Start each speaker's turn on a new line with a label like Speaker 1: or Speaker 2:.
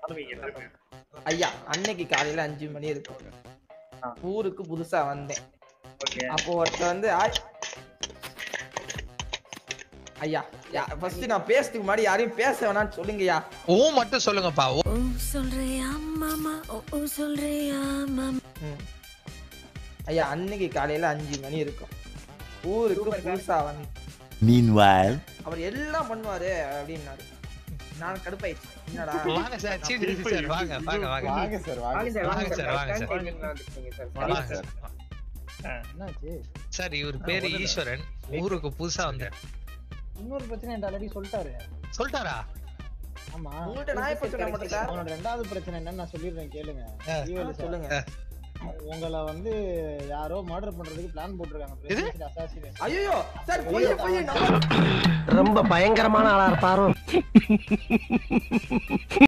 Speaker 1: ஐயா அன்னைக்கு காலையில அஞ்சு மணி இருக்கும்
Speaker 2: ஆ.
Speaker 1: ஊருக்கு புதுசா வந்தேன்
Speaker 2: ஓகே
Speaker 1: அப்போ ஒருத்தர் வந்து ஆய்- ஐயா ஃபர்ஸ்ட் நான் பேசுறதுக்கு முன்னாடி யாரையும் பேச வேணாம்னு சொல்லுங்கய்யா
Speaker 3: ஓ மட்டும் சொல்லுங்கப்பா ஓ
Speaker 4: ஓ சொல்றியா மாமா ஓ ஓ சொல்றியா மாமா
Speaker 1: ம். ஐயா அன்னைக்கு காலையில அஞ்சு மணி இருக்கும் ஊருக்கு புதுசா வந்து
Speaker 5: Meanwhile,
Speaker 1: அவர் எல்லாம் பண்ணுவாரு அப்படின்னாரு நான் கடுப்பாயிடுச்சு என்னடா
Speaker 3: வாங்க சார் சீஃப் ஜஸ்டிஸ் சார் வாங்க வாங்க வாங்க
Speaker 6: வாங்க சார் வாங்க
Speaker 2: வாங்க சார்
Speaker 3: வாங்க
Speaker 2: வாங்க
Speaker 3: சார்,
Speaker 2: சார்
Speaker 3: வாங்க சார்.
Speaker 2: வாங்க
Speaker 3: வாங்க
Speaker 2: சார்
Speaker 3: சார்
Speaker 6: என்னாச்சு
Speaker 3: சார் இவர் பேரு ஈஸ்வரன் ஊருக்கு புதுசா வந்தேன்
Speaker 6: இன்னொரு பிரச்சனை என்கிட்ட ஆல்ரெடி சொல்லிட்டாரு
Speaker 3: சொல்லிட்டாரா
Speaker 6: ஆமா
Speaker 1: உங்கள்ட்ட நான் எப்ப சொல்ல மாட்டேன்
Speaker 6: அவனோட ரெண்டாவது பிரச்சனை என்னன்னு நான் சொல்லிடுறேன் கேளுங்க
Speaker 3: ஆ.
Speaker 6: ஈவேலு சார்.
Speaker 1: சொல்லுங்க
Speaker 6: உங்களை வந்து யாரோ மர்டர் பண்றதுக்கு பிளான் போட்டிருக்காங்க
Speaker 3: இது?
Speaker 6: presidential assassination.
Speaker 1: ஐயோ சார் பொய்ய பொய்ய நம்ம
Speaker 7: ரொம்ப பயங்கரமான ஆளா இருப்பாரோ